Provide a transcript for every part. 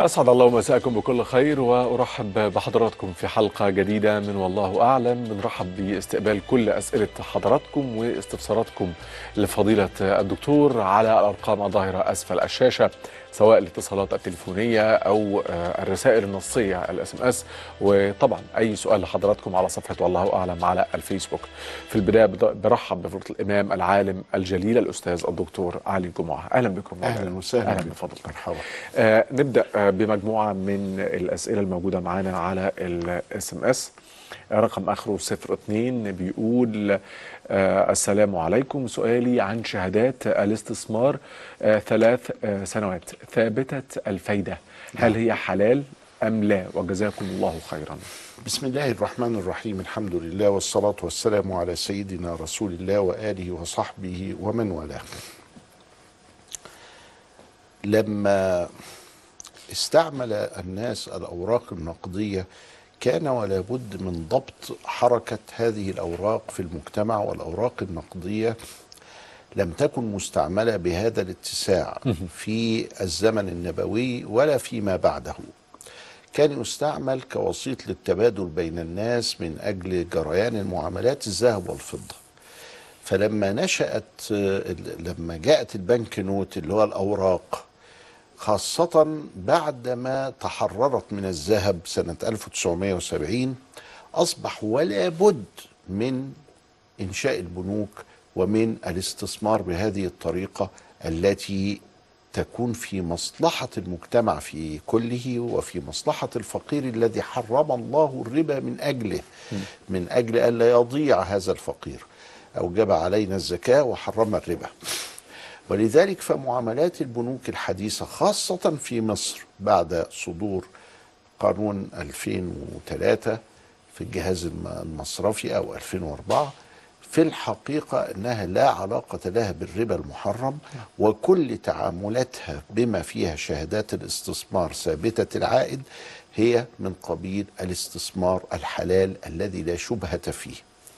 أسعد الله مساءكم بكل خير وأرحب بحضراتكم في حلقة جديدة من والله أعلم بنرحب باستقبال كل أسئلة حضراتكم واستفساراتكم لفضيلة الدكتور على الأرقام الظاهرة أسفل الشاشة سواء الاتصالات التليفونية أو الرسائل النصية الاس ام اس وطبعا أي سؤال لحضراتكم على صفحة والله أعلم على الفيسبوك في البداية برحب بفضيلة الإمام العالم الجليل الأستاذ الدكتور علي جمعة أهلا بكم اهلا وسهلا أهلا بفضلك مرحبا آه نبدأ آه بمجموعة من الأسئلة الموجودة معانا على الاس ام اس رقم اخره 02 بيقول آه السلام عليكم سؤالي عن شهادات الاستثمار آه ثلاث آه سنوات ثابته الفايده هل هي حلال ام لا وجزاكم الله خيرا بسم الله الرحمن الرحيم الحمد لله والصلاة والسلام على سيدنا رسول الله وآله وصحبه ومن والاه لما استعمل الناس الأوراق النقدية كان ولا بد من ضبط حركة هذه الأوراق في المجتمع والأوراق النقدية لم تكن مستعملة بهذا الاتساع في الزمن النبوي ولا فيما بعده كان يستعمل كوسيط للتبادل بين الناس من أجل جريان المعاملات الذهب والفضة فلما نشأت لما جاءت البنك نوت اللي هو الأوراق خاصة بعدما تحررت من الذهب سنة 1970 أصبح ولا بد من إنشاء البنوك ومن الاستثمار بهذه الطريقة التي تكون في مصلحة المجتمع في كله وفي مصلحة الفقير الذي حرم الله الربا من أجله من أجل ألا يضيع هذا الفقير أوجب علينا الزكاة وحرم الربا ولذلك فمعاملات البنوك الحديثة خاصة في مصر بعد صدور قانون 2003 في الجهاز المصرفي أو 2004 في الحقيقة أنها لا علاقة لها بالربا المحرم وكل تعاملاتها بما فيها شهادات الاستثمار ثابتة العائد هي من قبيل الاستثمار الحلال الذي لا شبهة فيه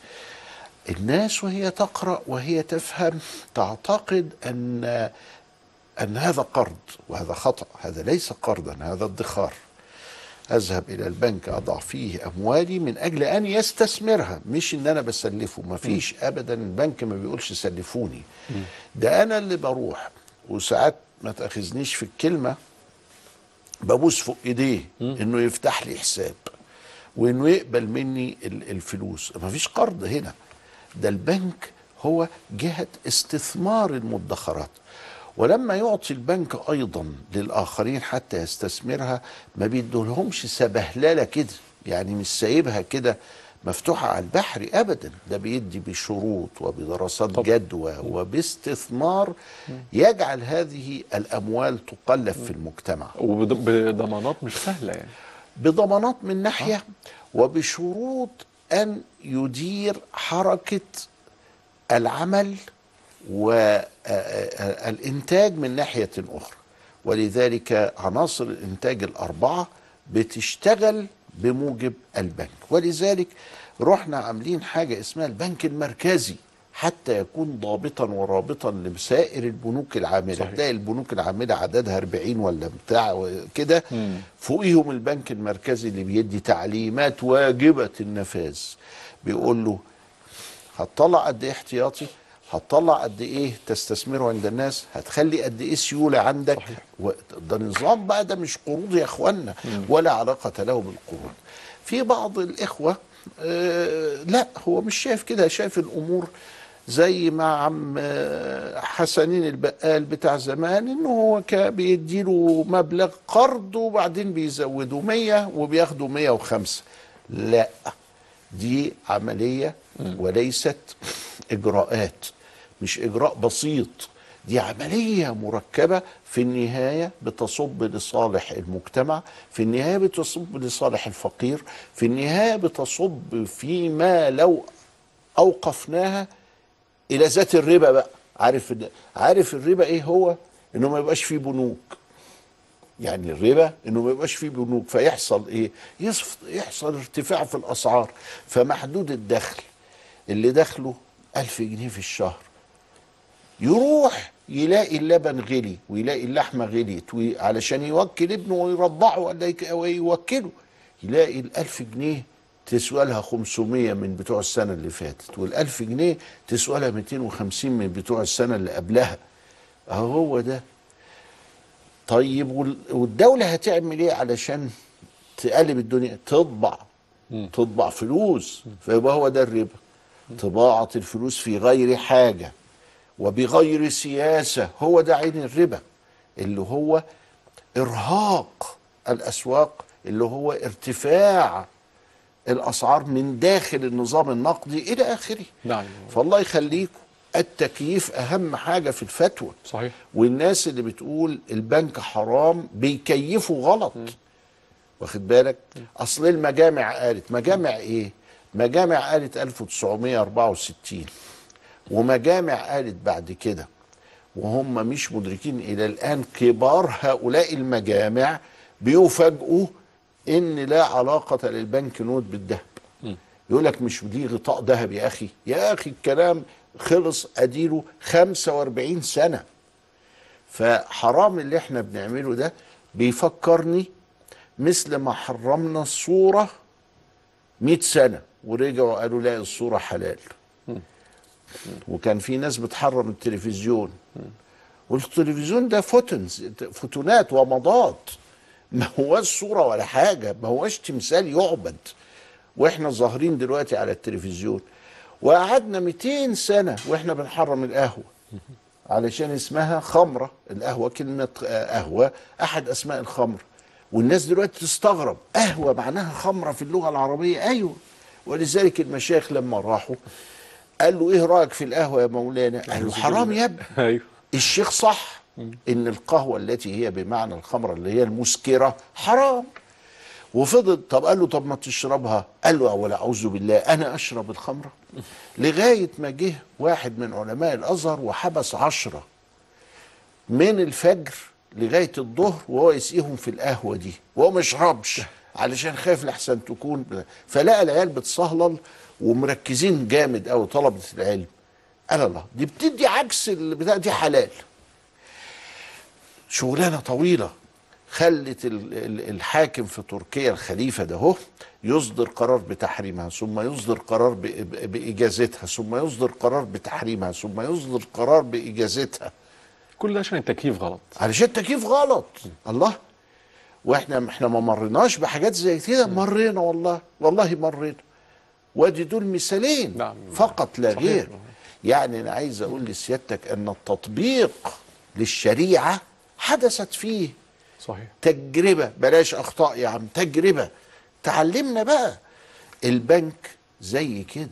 الناس وهي تقرا وهي تفهم تعتقد ان ان هذا قرض وهذا خطا هذا ليس قرضا هذا ادخار اذهب الى البنك اضع فيه اموالي من اجل ان يستثمرها مش ان انا بسلفه ما فيش ابدا البنك ما بيقولش سلفوني ده انا اللي بروح وساعات ما تاخذنيش في الكلمه ببوس فوق ايديه انه يفتح لي حساب وانه يقبل مني الفلوس ما فيش قرض هنا ده البنك هو جهة استثمار المدخرات ولما يعطي البنك أيضا للآخرين حتى يستثمرها ما بيدولهمش سبهللة كده يعني مش سايبها كده مفتوحة على البحر أبدا ده بيدي بشروط وبدراسات طب. جدوى وباستثمار يجعل هذه الأموال تقلب في المجتمع وبضمانات مش سهلة يعني بضمانات من ناحية وبشروط أن يدير حركة العمل والإنتاج من ناحية أخرى ولذلك عناصر الإنتاج الأربعة بتشتغل بموجب البنك ولذلك رحنا عاملين حاجة اسمها البنك المركزي حتى يكون ضابطا ورابطا لسائر البنوك العامله صحيح. تلاقي البنوك العامله عددها 40 ولا بتاع كده فوقيهم البنك المركزي اللي بيدي تعليمات واجبه النفاذ بيقول له هتطلع قد ايه احتياطي هتطلع قد ايه تستثمره عند الناس هتخلي قد ايه سيوله عندك صحيح. ده نظام بقى ده مش قروض يا اخوانا ولا علاقه له بالقروض في بعض الاخوه آه لا هو مش شايف كده شايف الامور زي ما عم حسنين البقال بتاع زمان انه هو بيديله مبلغ قرض وبعدين بيزودوا 100 وبياخدوا 105 لا دي عملية وليست إجراءات مش إجراء بسيط دي عملية مركبة في النهاية بتصب لصالح المجتمع في النهاية بتصب لصالح الفقير في النهاية بتصب فيما لو أوقفناها الى ذات الربا بقى عارف عارف الربا ايه هو انه ما يبقاش فيه بنوك يعني الربا انه ما يبقاش فيه بنوك فيحصل ايه يحصل ارتفاع في الاسعار فمحدود الدخل اللي دخله ألف جنيه في الشهر يروح يلاقي اللبن غلي ويلاقي اللحمه غليت وي- علشان يوكل ابنه ويرضعه ولا يك- ويوكله يلاقي الألف جنيه تسوى لها 500 من بتوع السنة اللي فاتت والألف جنيه تسوى لها 250 من بتوع السنة اللي قبلها أهو هو ده طيب وال- والدولة هتعمل ايه علشان تقلب الدنيا تطبع تطبع فلوس فيبقى هو ده الربا طباعة الفلوس في غير حاجة وبغير سياسة هو ده عين الربا اللي هو إرهاق الأسواق اللي هو ارتفاع الأسعار من داخل النظام النقدي إلى آخره نعم فالله يخليكم التكييف أهم حاجة في الفتوى صحيح والناس اللي بتقول البنك حرام بيكيفوا غلط واخد بالك اصل المجامع قالت مجامع ايه مجامع قالت 1964 ومجامع قالت بعد كده وهم مش مدركين الى الان كبار هؤلاء المجامع بيفاجئوا ان لا علاقه للبنك نوت بالذهب يقول لك مش دي غطاء ذهب يا اخي يا اخي الكلام خلص اديله 45 سنه فحرام اللي احنا بنعمله ده بيفكرني مثل ما حرمنا الصورة 100 سنة ورجعوا قالوا لا الصورة حلال وكان في ناس بتحرم التلفزيون والتلفزيون ده فوتنز فوتونات ومضات ما هواش صورة ولا حاجة ما هواش تمثال يعبد واحنا ظاهرين دلوقتي على التلفزيون وقعدنا 200 سنة واحنا بنحرم القهوة علشان اسمها خمرة القهوة كلمة آه، قهوة أحد أسماء الخمر والناس دلوقتي تستغرب قهوة معناها خمرة في اللغة العربية أيوة ولذلك المشايخ لما راحوا قال له إيه رأيك في القهوة يا مولانا قال له حرام يا ابني ايوه الشيخ صح ان القهوه التي هي بمعنى الخمره اللي هي المسكره حرام وفضل طب قال له طب ما تشربها قال له ولا اعوذ بالله انا اشرب الخمره لغايه ما جه واحد من علماء الازهر وحبس عشرة من الفجر لغايه الظهر وهو يسقيهم في القهوه دي وهو ما يشربش علشان خايف لحسن تكون فلقى العيال بتصهلل ومركزين جامد قوي طلبه العلم قال الله دي بتدي عكس البتاع دي حلال شغلانه طويله خلت ال- ال- الحاكم في تركيا الخليفه ده هو يصدر قرار بتحريمها ثم يصدر قرار ب- ب- باجازتها ثم يصدر قرار بتحريمها ثم يصدر قرار باجازتها كل ده عشان التكييف غلط علشان التكييف غلط الله واحنا احنا ما مريناش بحاجات زي كده مرينا والله والله مرينا وادي دول مثالين نعم. فقط لا صحيح. غير يعني انا عايز اقول لسيادتك ان التطبيق للشريعه حدثت فيه صحيح تجربه بلاش اخطاء يا عم تجربه تعلمنا بقى البنك زي كده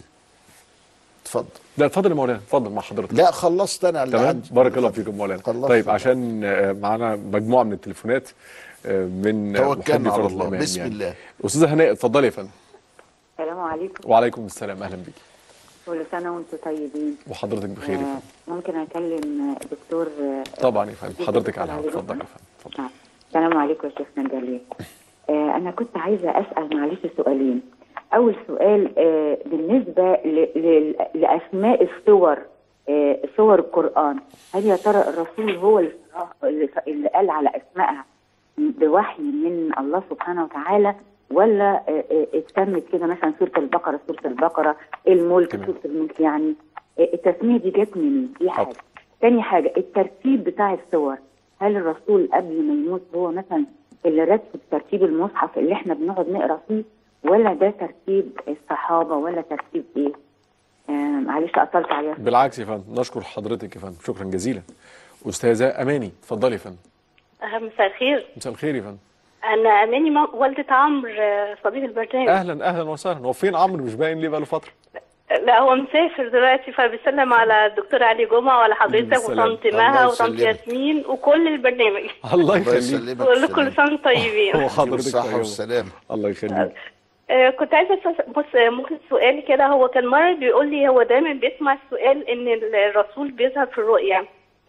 اتفضل لا اتفضل يا مولانا اتفضل مع حضرتك لا خلصت انا اللي تمام عندي بارك الله فيكم مولانا خلصت طيب بقى. عشان آه، معانا مجموعه من التليفونات آه، من توكلنا محبي على فرض الله. الإيمان بسم الله. استاذه هناء اتفضلي يا فندم السلام عليكم وعليكم السلام اهلا بيك كل سنة وانتم طيبين وحضرتك بخير يا آه، فندم ممكن اكلم دكتور آه، طبعا يا فندم حضرتك على الهواء علي اتفضل يا جمعة؟ فندم اتفضل آه. السلام عليكم يا شيخنا جليل آه انا كنت عايزه اسال معلش سؤالين اول سؤال آه بالنسبه ل- ل- لاسماء السور آه سور القران هل يا ترى الرسول هو اللي اللي اللي قال على اسمائها بوحي من الله سبحانه وتعالى ولا آه، آه، اتسمت كده مثلا سوره البقره سوره البقره الملك تمام. سوره الملك يعني آه، التسميه دي جت منين؟ دي حاجه حاضر. تاني حاجه الترتيب بتاع السور هل الرسول قبل ما يموت هو مثلا اللي رتب ترتيب المصحف اللي احنا بنقعد نقرا فيه ولا ده ترتيب الصحابه ولا ترتيب ايه؟ آه معلش قطلت عليها بالعكس يا فندم نشكر حضرتك يا فندم شكرا جزيلا استاذه اماني اتفضلي يا فندم أه، مساء الخير مساء الخير يا فندم أنا أماني م- والدة عمرو أه، صديق البرنامج اهلا اهلا وسهلا هو فين عمرو مش باين ليه بقاله فتره لا هو مسافر دلوقتي فبيسلم على الدكتور علي جمعة وعلى حضرتك السلام. وطنط الله مها وطنط يسلمك. ياسمين وكل البرنامج الله الله يخليك يسلمك بقول لكم كل السلام. سنة طيبين هو حضرتك بالصحة طيبة. والسلام الله يخليك أه، كنت عايزة أسأل- بص أه، ممكن سؤال كده هو كان مرة بيقول لي هو دايما بيسمع السؤال إن الرسول بيظهر في الرؤيا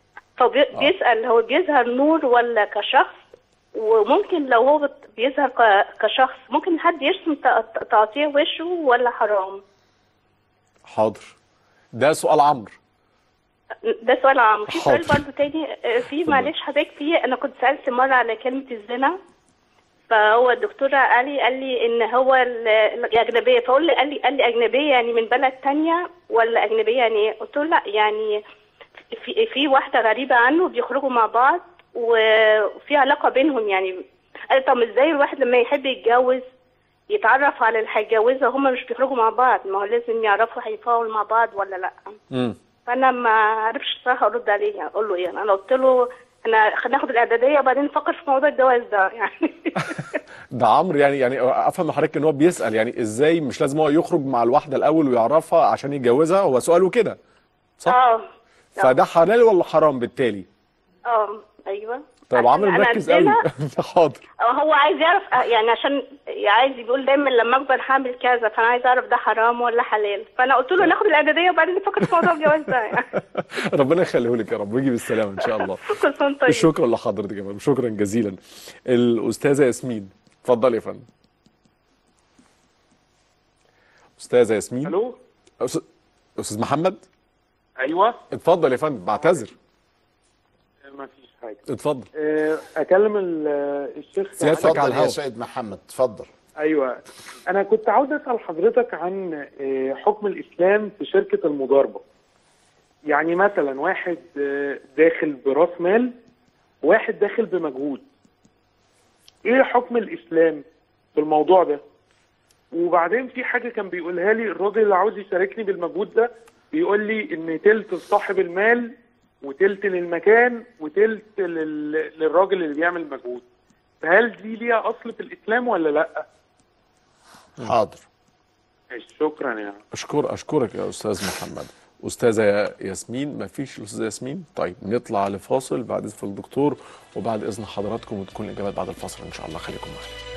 فبيسأل هو بيظهر نور ولا كشخص وممكن لو هو بت- بيظهر ك- كشخص ممكن حد يرسم ت- تقطيع وشه ولا حرام حاضر ده سؤال عمرو ده سؤال عام في سؤال حاضر. برضو تاني آه، في اتفضل. معلش حضرتك في انا كنت سالت مره على كلمه الزنا فهو الدكتور قال لي قال لي ان هو ال- الاجنبيه فقول لي قال لي قال لي اجنبيه يعني من بلد تانية ولا اجنبيه يعني ايه؟ قلت له لا يعني في في واحده غريبه عنه بيخرجوا مع بعض وفي علاقه بينهم يعني قال طب ازاي الواحد لما يحب يتجوز يتعرف على اللي هيتجوزها هما مش بيخرجوا مع بعض ما هو لازم يعرفوا هيفاولوا مع بعض ولا لا مم. فانا ما عرفش الصراحه ارد عليه يعني اقول له ايه انا قلت له احنا خلينا ناخد الاعداديه وبعدين نفكر في موضوع الجواز ده يعني ده عمرو يعني يعني افهم من حضرتك ان هو بيسال يعني ازاي مش لازم هو يخرج مع الواحده الاول ويعرفها عشان يتجوزها هو سؤاله كده صح اه فده حلال ولا حرام بالتالي اه ايوه طيب عشان عمرو أنا مركز قوي عندنا- حاضر هو عايز يعرف آه، يعني عشان عايز يقول دايما لما اكبر هعمل كذا فانا عايز اعرف ده حرام ولا حلال فانا قلت له ناخد الاعداديه وبعدين نفكر في موضوع الجواز ده يعني ربنا يخليه لك يا رب ويجي بالسلامه ان شاء الله كل سنه طيب شكرا لحضرتك يا فندم شكرا جزيلا الاستاذه ياسمين اتفضل يا فندم استاذه ياسمين الو أس- استاذ محمد ايوه اتفضل يا فندم بعتذر ما فيش حاجه اتفضل آه، اكلم ال- الشيخ سيادتك سعد. على اتفضل يا الهواء. سيد محمد اتفضل ايوه انا كنت عاوز اسال حضرتك عن آه، حكم الاسلام في شركه المضاربه يعني مثلا واحد آه، داخل براس مال واحد داخل بمجهود ايه حكم الاسلام في الموضوع ده وبعدين في حاجه كان بيقولها لي الراجل اللي عاوز يشاركني بالمجهود ده بيقول لي ان تلت لصاحب المال وتلت للمكان وتلت لل... للراجل اللي بيعمل مجهود فهل دي ليها اصل في الاسلام ولا لا؟ حاضر ماشي، شكرا يا اشكر اشكرك يا استاذ محمد استاذه ياسمين ما فيش الاستاذه ياسمين طيب نطلع لفاصل بعد اذن الدكتور وبعد اذن حضراتكم وتكون الاجابات بعد الفاصل ان شاء الله خليكم معنا